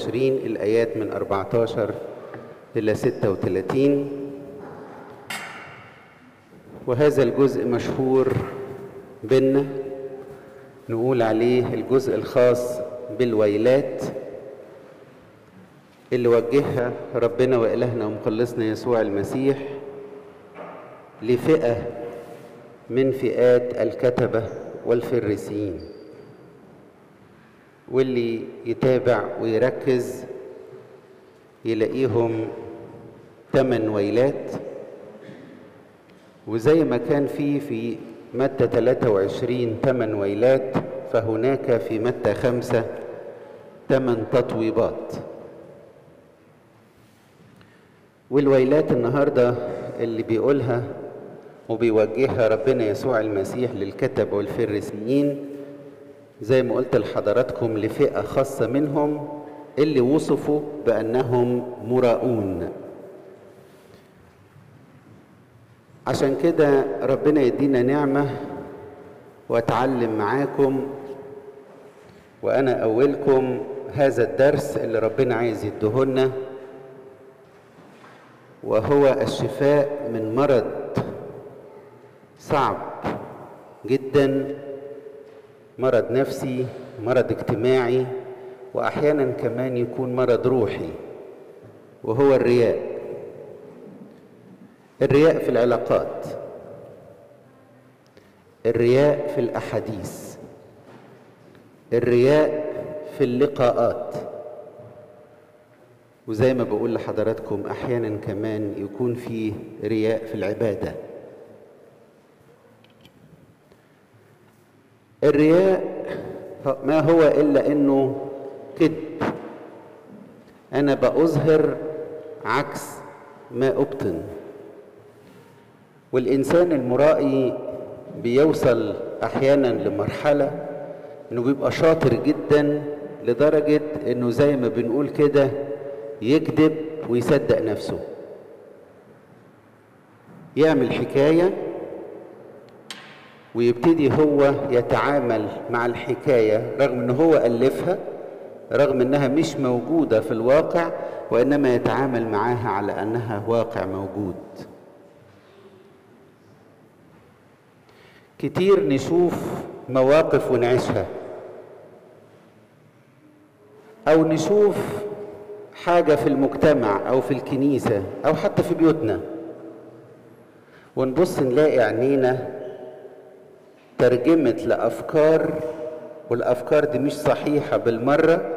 26 الآيات من 14 إلى 36 وهذا الجزء مشهور بينا نقول عليه الجزء الخاص بالويلات اللي وجهها ربنا وإلهنا ومخلصنا يسوع المسيح لفئة من فئات الكتبة والفريسيين واللي يتابع ويركز يلاقيهم ثمان ويلات وزي ما كان في في متى 23 ثمان ويلات فهناك في متى خمسة ثمان تطويبات والويلات النهاردة اللي بيقولها وبيوجهها ربنا يسوع المسيح للكتب والفريسيين زي ما قلت لحضراتكم لفئة خاصة منهم اللي وصفوا بأنهم مراؤون عشان كده ربنا يدينا نعمة وأتعلم معاكم وأنا أولكم هذا الدرس اللي ربنا عايز يدهنا وهو الشفاء من مرض صعب جدا مرض نفسي مرض اجتماعي واحيانا كمان يكون مرض روحي وهو الرياء الرياء في العلاقات الرياء في الاحاديث الرياء في اللقاءات وزي ما بقول لحضراتكم احيانا كمان يكون فيه رياء في العباده الرياء ما هو الا انه كذب انا باظهر عكس ما ابطن والانسان المرائي بيوصل احيانا لمرحله انه بيبقى شاطر جدا لدرجه انه زي ما بنقول كده يكذب ويصدق نفسه يعمل حكايه ويبتدي هو يتعامل مع الحكايه رغم ان هو الفها رغم انها مش موجوده في الواقع وانما يتعامل معاها على انها واقع موجود كتير نشوف مواقف ونعيشها او نشوف حاجه في المجتمع او في الكنيسه او حتى في بيوتنا ونبص نلاقي عينينا ترجمت لافكار والافكار دي مش صحيحه بالمره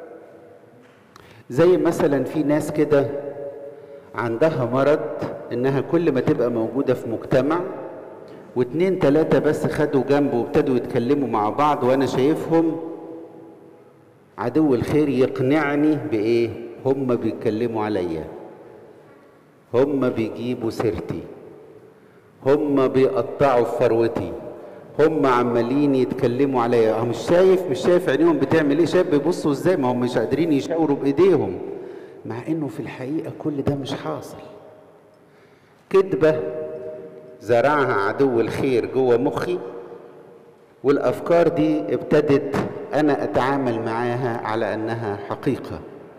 زي مثلا في ناس كده عندها مرض انها كل ما تبقى موجوده في مجتمع واتنين تلاتة بس خدوا جنبه وابتدوا يتكلموا مع بعض وانا شايفهم عدو الخير يقنعني بايه هم بيتكلموا عليا هم بيجيبوا سيرتي هم بيقطعوا في فروتي هم عمالين يتكلموا عليا هم مش شايف مش شايف عينيهم بتعمل ايه شايف بيبصوا ازاي ما هم مش قادرين يشاوروا بايديهم مع انه في الحقيقه كل ده مش حاصل كذبه زرعها عدو الخير جوه مخي والافكار دي ابتدت انا اتعامل معاها على انها حقيقه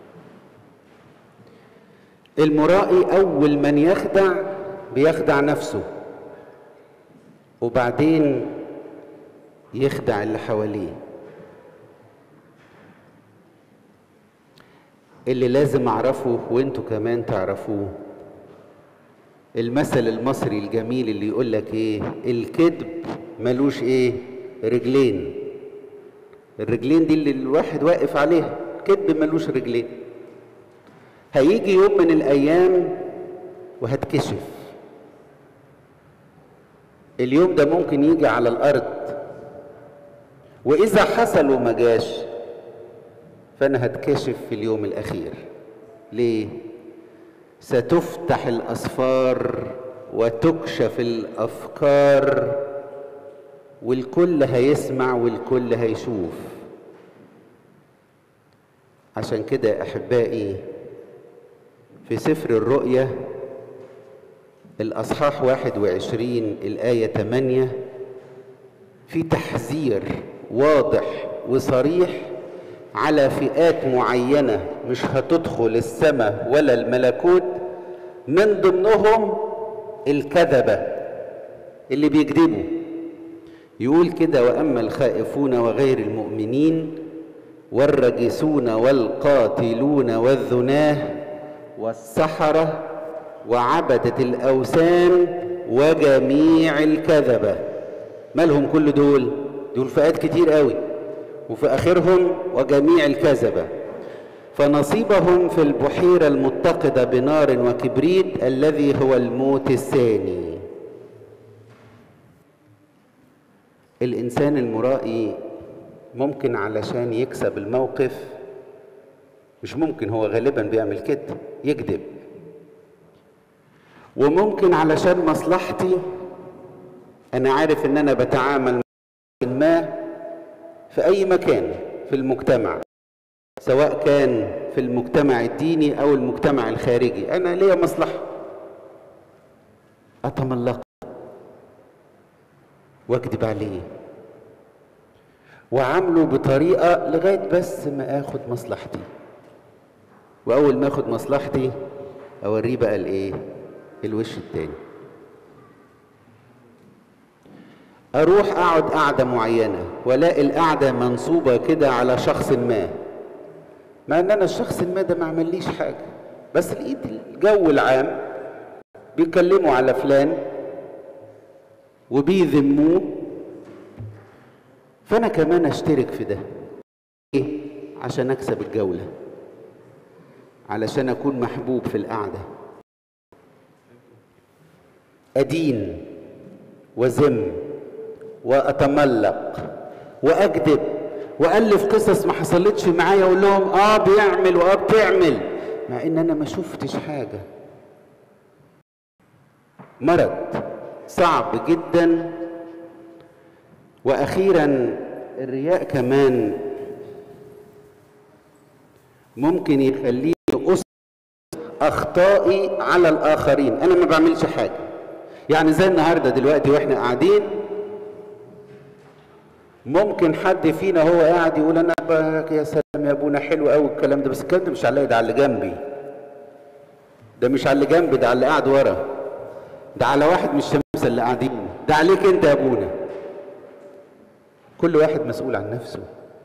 المرائي اول من يخدع بيخدع نفسه وبعدين يخدع اللي حواليه اللي لازم اعرفه وانتوا كمان تعرفوه المثل المصري الجميل اللي يقول لك ايه الكذب ملوش ايه رجلين الرجلين دي اللي الواحد واقف عليها الكذب ملوش رجلين هيجي يوم من الايام وهتكشف اليوم ده ممكن يجي على الارض واذا حصل وما جاش فانا هتكشف في اليوم الاخير ليه ستفتح الاسفار وتكشف الافكار والكل هيسمع والكل هيشوف عشان كده يا احبائي في سفر الرؤيا الاصحاح 21 الايه 8 في تحذير واضح وصريح على فئات معينة مش هتدخل السماء ولا الملكوت من ضمنهم الكذبة اللي بيكذبوا يقول كده وأما الخائفون وغير المؤمنين والرجسون والقاتلون والذناه والسحرة وعبدة الأوثان وجميع الكذبة مالهم كل دول دول فئات كتير قوي وفي آخرهم وجميع الكذبة فنصيبهم في البحيرة المتقدة بنار وكبريت الذي هو الموت الثاني الإنسان المرائي ممكن علشان يكسب الموقف مش ممكن هو غالبا بيعمل كده يكذب وممكن علشان مصلحتي انا عارف ان انا بتعامل ما في اي مكان في المجتمع سواء كان في المجتمع الديني او المجتمع الخارجي انا ليا مصلحه اتملق واكذب عليه وعامله بطريقه لغايه بس ما اخد مصلحتي واول ما اخد مصلحتي اوريه بقى الايه الوش التاني اروح اقعد قعده معينه والاقي القعده منصوبه كده على شخص ما مع ان انا الشخص ما ده ما عمليش حاجه بس لقيت الجو العام بيتكلموا على فلان وبيذموه فانا كمان اشترك في ده ايه عشان اكسب الجوله علشان اكون محبوب في القعده ادين وذم واتملق واكذب والف قصص ما حصلتش معايا اقول لهم اه بيعمل واه بتعمل مع ان انا ما شفتش حاجه مرض صعب جدا واخيرا الرياء كمان ممكن يخليني أص اخطائي على الاخرين انا ما بعملش حاجه يعني زي النهارده دلوقتي واحنا قاعدين ممكن حد فينا هو قاعد يقول انا بك يا سلام يا ابونا حلو قوي الكلام ده بس الكلام ده مش عليا ده على اللي جنبي ده مش على اللي جنبي ده على اللي قاعد ورا ده على واحد من الشمس اللي قاعدين ده عليك انت يا ابونا كل واحد مسؤول عن نفسه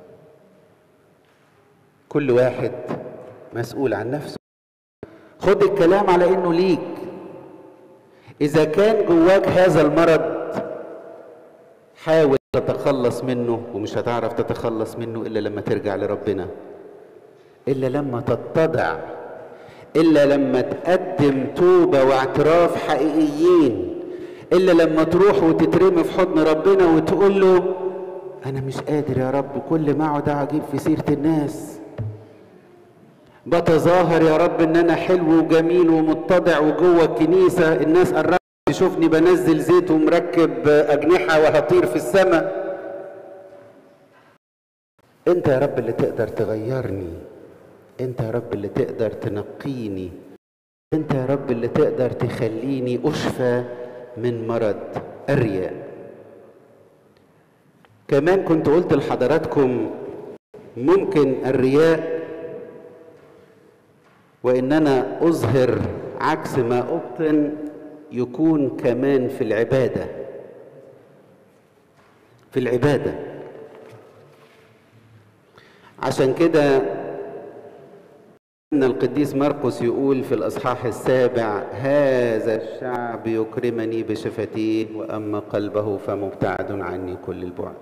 كل واحد مسؤول عن نفسه خد الكلام على انه ليك اذا كان جواك هذا المرض حاول تتخلص منه ومش هتعرف تتخلص منه الا لما ترجع لربنا الا لما تتضع الا لما تقدم توبه واعتراف حقيقيين الا لما تروح وتترمي في حضن ربنا وتقول له انا مش قادر يا رب كل ما اقعد اجيب في سيره الناس بتظاهر يا رب ان انا حلو وجميل ومتضع وجوه الكنيسه الناس قربت تشوفني بنزل زيت ومركب اجنحه وهطير في السماء انت يا رب اللي تقدر تغيرني انت يا رب اللي تقدر تنقيني انت يا رب اللي تقدر تخليني اشفى من مرض الرياء كمان كنت قلت لحضراتكم ممكن الرياء وان انا اظهر عكس ما ابطن يكون كمان في العباده في العباده عشان كده ان القديس مرقس يقول في الاصحاح السابع هذا الشعب يكرمني بشفتيه واما قلبه فمبتعد عني كل البعد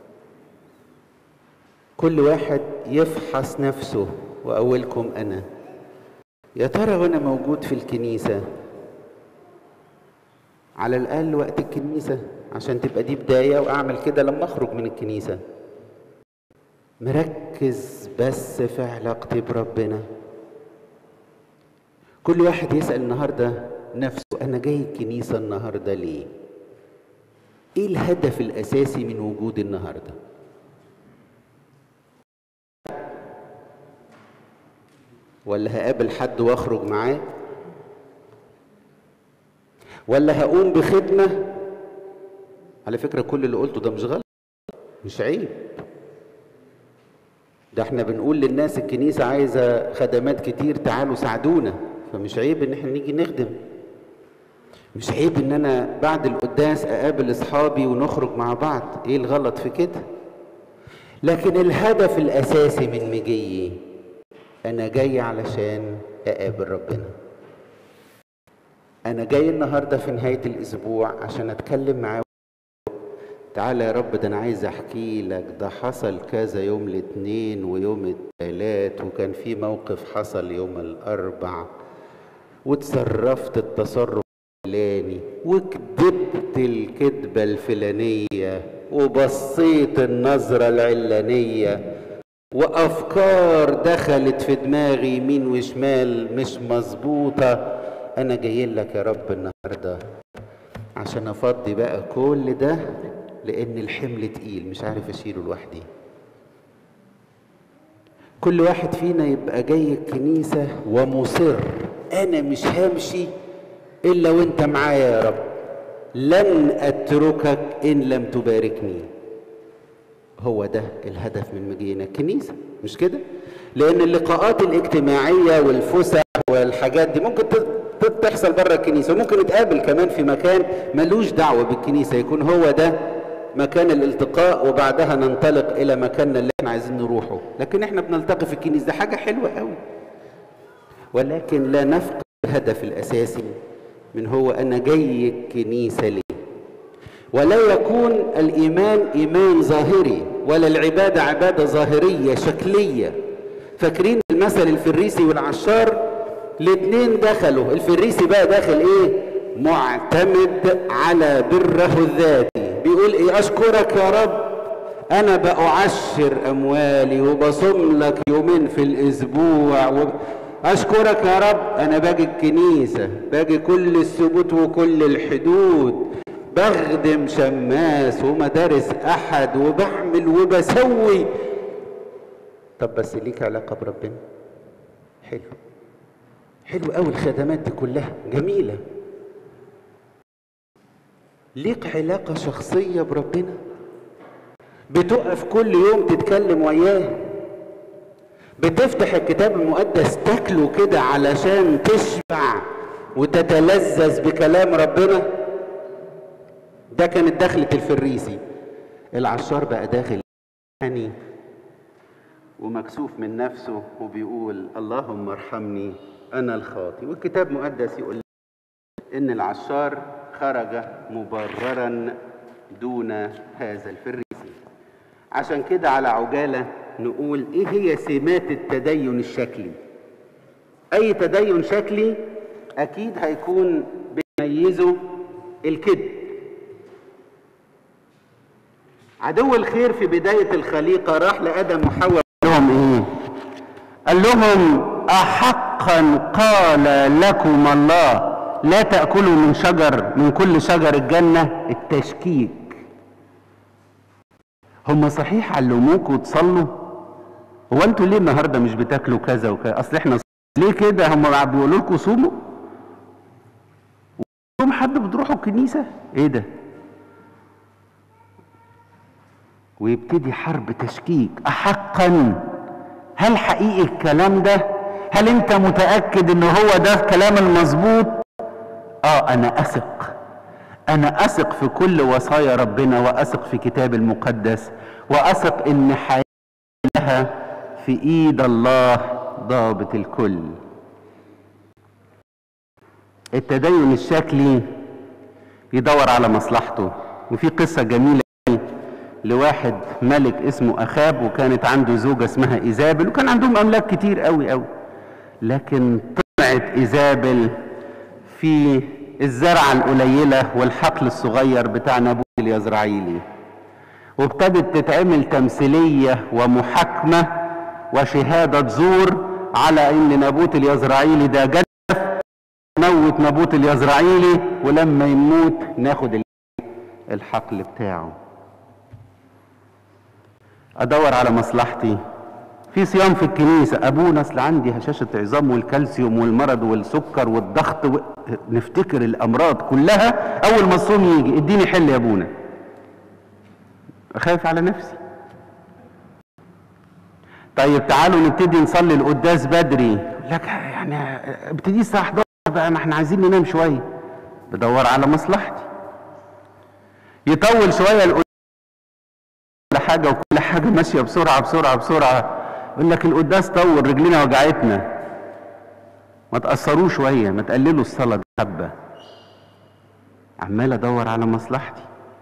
كل واحد يفحص نفسه واولكم انا يا ترى وانا موجود في الكنيسه على الاقل وقت الكنيسه عشان تبقى دي بدايه واعمل كده لما اخرج من الكنيسه مركز بس في علاقتي بربنا كل واحد يسال النهارده نفسه انا جاي الكنيسه النهارده ليه ايه الهدف الاساسي من وجودي النهارده ولا هقابل حد واخرج معاه ولا هقوم بخدمة على فكرة كل اللي قلته ده مش غلط مش عيب ده احنا بنقول للناس الكنيسة عايزة خدمات كتير تعالوا ساعدونا فمش عيب ان احنا نيجي نخدم مش عيب ان انا بعد القداس اقابل اصحابي ونخرج مع بعض ايه الغلط في كده لكن الهدف الاساسي من مجيي انا جاي علشان اقابل ربنا انا جاي النهارده في نهايه الاسبوع عشان اتكلم معاه تعالى يا رب ده انا عايز احكي لك ده حصل كذا يوم الاثنين ويوم الثلاث وكان في موقف حصل يوم الاربع وتصرفت التصرف الفلاني وكذبت الكذبه الفلانيه وبصيت النظره العلانيه وافكار دخلت في دماغي يمين وشمال مش مظبوطه انا جاي لك يا رب النهارده عشان افضي بقى كل ده لان الحمل تقيل مش عارف اشيله لوحدي كل واحد فينا يبقى جاي الكنيسة ومصر أنا مش همشي إلا وأنت معايا يا رب لن أتركك إن لم تباركني هو ده الهدف من مجينا الكنيسة مش كده؟ لأن اللقاءات الاجتماعية والفسح والحاجات دي ممكن تحصل بره الكنيسة وممكن نتقابل كمان في مكان ملوش دعوة بالكنيسة يكون هو ده مكان الالتقاء وبعدها ننطلق الى مكاننا اللي احنا عايزين نروحه لكن احنا بنلتقي في الكنيسه ده حاجه حلوه قوي ولكن لا نفقد الهدف الاساسي من هو انا جاي الكنيسه ليه ولا يكون الايمان ايمان ظاهري ولا العباده عباده ظاهريه شكليه فاكرين المثل الفريسي والعشار الاثنين دخلوا الفريسي بقى داخل ايه معتمد على بره الذاتي بيقول ايه اشكرك يا رب انا بأعشر اموالي وبصوم لك يومين في الاسبوع و... اشكرك يا رب انا باجي الكنيسة باجي كل السبوت وكل الحدود بخدم شماس ومدارس احد وبعمل وبسوي طب بس ليك علاقة بربنا حلو حلو قوي الخدمات دي كلها جميله ليك علاقة شخصية بربنا بتقف كل يوم تتكلم وياه بتفتح الكتاب المقدس تاكله كده علشان تشبع وتتلذذ بكلام ربنا ده كانت دخلة الفريسي العشار بقى داخل يعني ومكسوف من نفسه وبيقول اللهم ارحمني انا الخاطي والكتاب المقدس يقول ان العشار خرج مبررا دون هذا الفريسي عشان كده على عجالة نقول ايه هي سمات التدين الشكلي اي تدين شكلي اكيد هيكون بيميزه الكذب عدو الخير في بداية الخليقة راح لآدم وحواء قال لهم ايه قال لهم أحقا قال لكم الله لا تأكلوا من شجر من كل شجر الجنة التشكيك هم صحيح علموكوا تصلوا هو انتوا ليه النهارده مش بتاكلوا كذا وكذا اصل احنا ليه كده هم بيقولوا لكم صوموا يوم حد بتروحوا الكنيسه ايه ده ويبتدي حرب تشكيك احقا هل حقيقي الكلام ده هل انت متاكد ان هو ده الكلام المظبوط اه انا اثق انا اثق في كل وصايا ربنا واثق في كتاب المقدس واثق ان حياتي لها في ايد الله ضابط الكل التدين الشكلي يدور على مصلحته وفي قصه جميله لواحد ملك اسمه اخاب وكانت عنده زوجه اسمها ايزابل وكان عندهم املاك كتير قوي قوي لكن طلعت ايزابل في الزرعة القليلة والحقل الصغير بتاع نابوت اليزرعيلي وابتدت تتعمل تمثيلية ومحاكمة وشهادة زور على ان نابوت اليزرعيلي ده جدف موت نابوت اليزرعيلي ولما يموت ناخد الحقل بتاعه ادور على مصلحتي في صيام في الكنيسة أبونا أصل عندي هشاشة عظام والكالسيوم والمرض والسكر والضغط و... نفتكر الأمراض كلها أول ما الصوم يجي اديني حل يا أبونا أخاف على نفسي طيب تعالوا نبتدي نصلي القداس بدري لك يعني ابتدي الساعه 11 بقى ما احنا عايزين ننام شويه بدور على مصلحتي يطول شويه القداس كل حاجه وكل حاجه ماشيه بسرعه بسرعه بسرعه يقول لك القداس طول رجلينا وجعتنا ما تاثروا شويه ما تقللوا الصلاه حبه عمال ادور على مصلحتي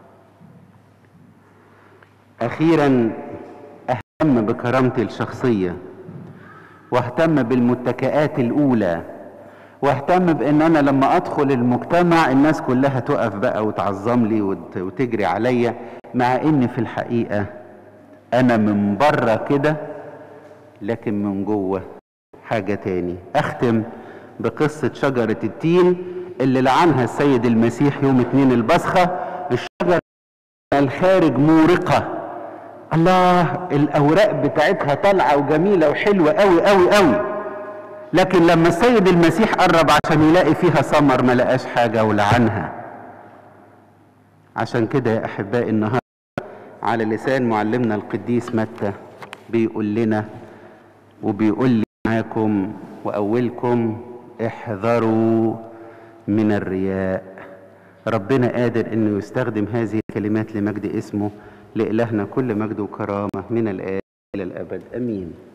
اخيرا اهتم بكرامتي الشخصيه واهتم بالمتكئات الاولى واهتم بان انا لما ادخل المجتمع الناس كلها تقف بقى وتعظم لي وت- وتجري عليا مع ان في الحقيقه انا من بره كده لكن من جوه حاجه تاني اختم بقصه شجره التين اللي لعنها السيد المسيح يوم اتنين البصخه الشجره الخارج مورقه الله الاوراق بتاعتها طالعه وجميله وحلوه قوي قوي قوي لكن لما السيد المسيح قرب عشان يلاقي فيها ثمر ما لقاش حاجه ولعنها عشان كده يا احبائي النهارده على لسان معلمنا القديس متى بيقول لنا وبيقول لي معاكم واولكم احذروا من الرياء ربنا قادر انه يستخدم هذه الكلمات لمجد اسمه لإلهنا كل مجد وكرامة من الآن إلى الأبد أمين